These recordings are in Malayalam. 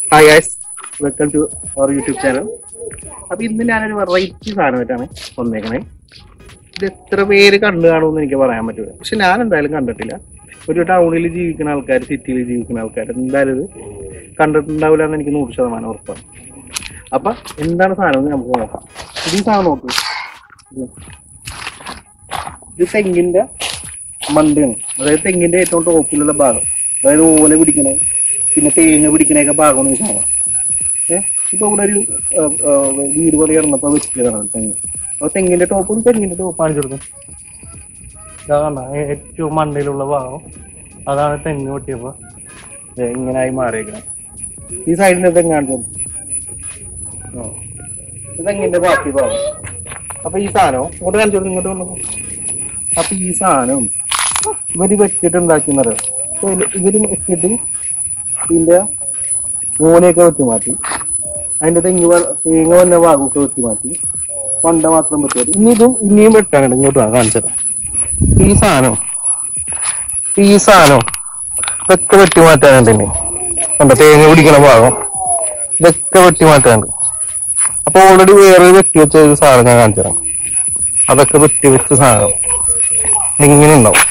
Hi guys welcome to our YouTube channel അപ്പൊ ഇന്ന് ഞാനൊരു വെറൈറ്റി സാധനമായിട്ടാണ് വന്നേക്കണേ ഇത് എത്ര പേര് കണ്ടു കാണുമെന്ന് എനിക്ക് പറയാൻ പറ്റില്ല പക്ഷെ ഞാൻ എന്തായാലും കണ്ടിട്ടില്ല ഒരു ടൗണിൽ ജീവിക്കുന്ന ആൾക്കാർ സിറ്റിയിൽ ജീവിക്കുന്ന ആൾക്കാർ എന്തായാലും ഇത് കണ്ടിട്ടുണ്ടാവില്ല എന്ന് എനിക്ക് നൂറ് ശതമാനം ഉറപ്പാണ് അപ്പൊ എന്താണ് സാധനം എന്ന് നമുക്ക് നോക്കാം ഇത് ഈ സാധനം നോക്കൂ ഇത്. ഇത് തെങ്ങിന്റെ മണ്ടയാണ് അതായത് തെങ്ങിന്റെ ഏറ്റവും ടോപ്പിലുള്ള ഭാഗം അതായത് ഓല പിടിക്കണേ പിന്നെ തേങ്ങ പിടിക്കണൊക്കെ ഭാഗമാണ് ഈ സാധനം ഏഹ് ഇപ്പൊ ഇവിടെ ഒരു ആ, ആ, വീട് പോലെ ഇറങ്ങപ്പോ വെച്ചിട്ടാണ് തെങ്ങ് അപ്പൊ തെങ്ങിന്റെ ടോപ്പും തെങ്ങിന്റെ ടോപ്പ് കാണിച്ചു കൊടുക്കും ഇതാണ് ഏറ്റവും മണ്ടയിലുള്ള ഭാഗം അതാണ് തെങ്ങ് പൊട്ടിയപ്പോ ദേ ഇങ്ങനായി മാറിയേക്കണം ഈ സൈഡിന്റെ തെങ്ങ് കാണിച്ചു കൊടുക്കും. ആ. ഇത് തെങ്ങിന്റെ ബാക്കി ഭാഗം അപ്പൊ ഈ സാധനം ഇങ്ങോട്ട് കാണിച്ചു കൊടുക്കും ഇങ്ങോട്ട് വന്നു അപ്പൊ ഈ സാധനം ഇവര് വെച്ചിട്ട് ഉണ്ടാക്കിയെന്നറിയാം ഇവര് വെച്ചിട്ട് ഇതിന്റെ മൂലയൊക്കെ വെട്ടി മാറ്റി അതിന്റെ തെങ്ങ് വ- തേങ്ങ വന്ന ഭാഗമൊക്കെ വെട്ടി മാറ്റി കൊണ്ട മാത്രം വെട്ടി മാറ്റി ഇനി ഇതും ഇനിയും വെട്ടാനുണ്ട് ഇങ്ങോട്ട് വാ കാണിച്ചത് ഈ സാധനം ഈ സാധനം ഇതൊക്കെ വെട്ടി മാറ്റാനുണ്ട് ഇനി കണ്ടോ തേങ്ങ പിടിക്കണ ഭാഗം ഇതൊക്കെ വെട്ടി മാറ്റാനുണ്ട് അപ്പൊ ഓൾറെഡി വേറെ വെട്ടി വെച്ച ഒരു സാധനം ഞാൻ കാണിച്ചു തരാം അതൊക്കെ വെട്ടി വെച്ച സാധനം ഇങ്ങനെ ഉണ്ടാവും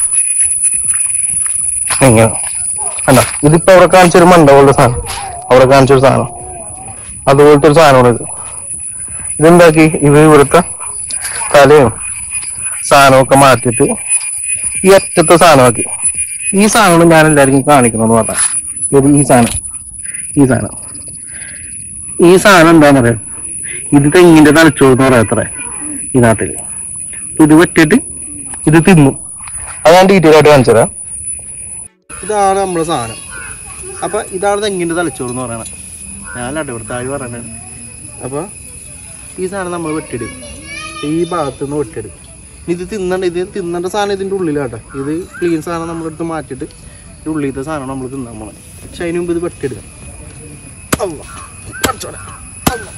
ഇങ്ങനെ അല്ല ഇതിപ്പോ അവിടെ കാണിച്ചൊരു മണ്ട പോലത്തെ സാധനം അവിടെ കാണിച്ചൊരു സാധനം അതുപോലത്തെ ഒരു സാധനമാണ് ഇത് ഇതെന്താക്കി ഇത് ഇവിടുത്തെ തലയും സാധനമൊക്കെ മാറ്റിയിട്ട് ഈ അറ്റത്തെ സാധനമാക്കി ഈ സാധനം ഞാൻ എല്ലാവർക്കും കാണിക്കണമെന്ന് പറഞ്ഞാൽ ഇത് ഈ സാധനം ഈ സാധനം ഈ സാധനം എന്താന്ന് പറയാം ഇത് തെങ്ങിന്റെ തലച്ചോന്ന് പറയാം അത്ര ഈ നാട്ടില് ഇത് വെട്ടിട്ട് ഇത് തിന്നു അത് ഞാൻ ഡീറ്റെയിൽ ആയിട്ട് കാണിച്ചു തരാം ഇതാണ് നമ്മുടെ സാധനം അപ്പൊ ഇതാണ് തെങ്ങിന്റെ തലച്ചോറ് എന്ന് പറയണത് ഞാനല്ല ഇവിടുത്തെ ആര് പറയണത് അപ്പൊ ഈ സാധനം നമ്മൾ വെട്ടിടും ഈ ഭാഗത്ത് നിന്ന് വെട്ടിടും ഇത് തിന്നണ്ട ഇത് തിന്നേണ്ട സാധനം ഇതിന്റെ ഉള്ളിലാട്ടോ ഇത് ക്ലീൻ സാധനം നമ്മളെടുത്ത് മാറ്റിയിട്ട് ഇത് ഉള്ളിലത്തെ സാധനം നമ്മൾ തിന്നാൻ പോണത് പക്ഷെ അതിന് മുമ്പ് ഇത് വെട്ടിടുക അള്ളാ, പടച്ചോനെ, അള്ളാ.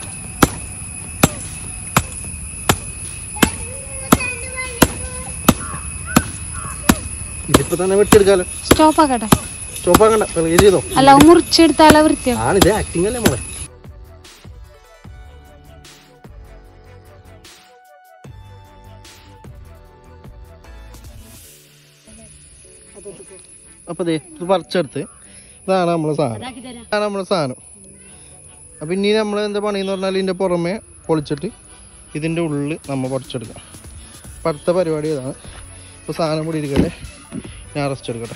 ഇതിപ്പോ തന്നെ വെട്ടിയെടുക്കാലോ സ്റ്റോപ്പ് ആക്കട്ടെ സ്റ്റോപ്പാക്കണ്ട റിലീസ് ചെയ്തോ അല്ല മുറിച്ചെടുത്താലോ വൃത്തിയോ ആണ് ഇത് ആക്ടിങ് അല്ലേ മോളെ അപ്പൊ ദേ ഇത് പറിച്ചെടുത്ത് ഇതാണ് നമ്മളെ സാധനം ഇതാണ് നമ്മളെ സാധനം അപ്പൊ ഇനി നമ്മൾ എന്താ പണിയെന്ന് പറഞ്ഞാൽ ഇതിന്റെ പുറമെ പൊളിച്ചിട്ട് ഇതിന്റെ ഉള്ളിൽ നമ്മൾ പറിച്ചെടുക്കാം അപ്പൊ അടുത്ത പരിപാടി ഇതാണ് ഇപ്പൊ സാധനം കൂടി ഇരിക്കട്ടെ ഞാൻ റെസ്റ്റ് എടുക്കട്ടെ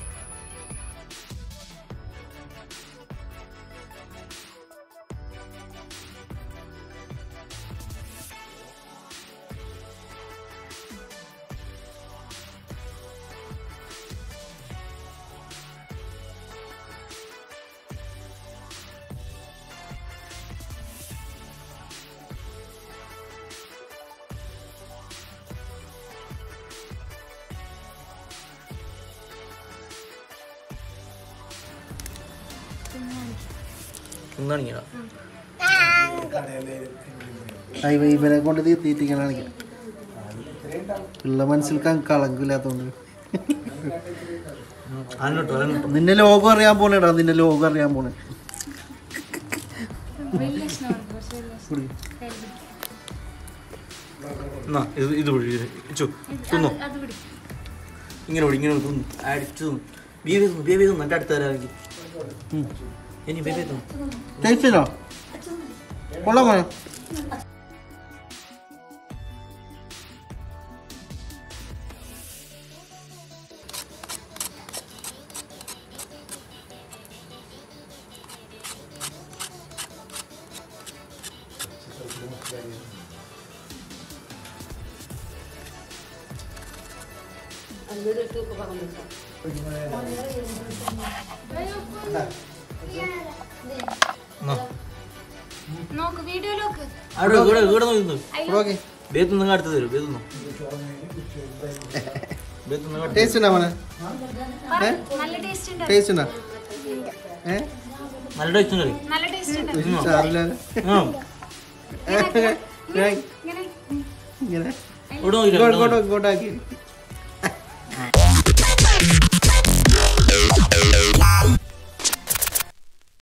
ഇവനെ കൊണ്ട് തീറ്റിക്കണ ഉള്ള മനസ്സിൽ കളങ്കില്ലാത്തോണ്ട് നിന്റെ ലോകം അറിയാൻ പോണേടാ നിന്റെ ലോകം അറിയാൻ പോണേ എന്നാ, ഇത് ഇത് പിടി, ഇത്. ഇച്ചു, തിന്നോ ഇങ്ങനെ പിടി, ഇങ്ങനെ തിന്നു അടിച്ചു തിന്നു ബേബി തിന്നു ബേബി തിന്നു എൻ്റെ അടുത്ത് തരാമെങ്കിൽ ഇനി ബേബി തിന്നു ടേസ്റ്റില്ലോ കൊള്ളാം മോനെ നോക്ക് വീഡിയോ നോക്ക് അവിടെ ഇവിടെ ഇവിടെ നോക്കി തിന്നു ഓക്കെ ബേ തിന്നു അടുത്ത് തരും ബേ തിന്നു ബേ തിന്നു അടുത്ത് ടേസ്റ്റ് ഉണ്ടോ മോനെ നല്ല ടേസ്റ്റ് ഉണ്ട് ടേസ്റ്റ് ഉണ്ടോ ഏ നല്ല ടേസ്റ്റ് ഉണ്ട് നല്ല ടേസ്റ്റ് ഉണ്ട് സാറില്ല ആ ഇങ്ങനെ ഇങ്ങനെ ഇവിടെ നോക്കിയിട്ട് ഇങ്ങോട്ട് ഇങ്ങോട്ട് ഇങ്ങോട്ടാക്കി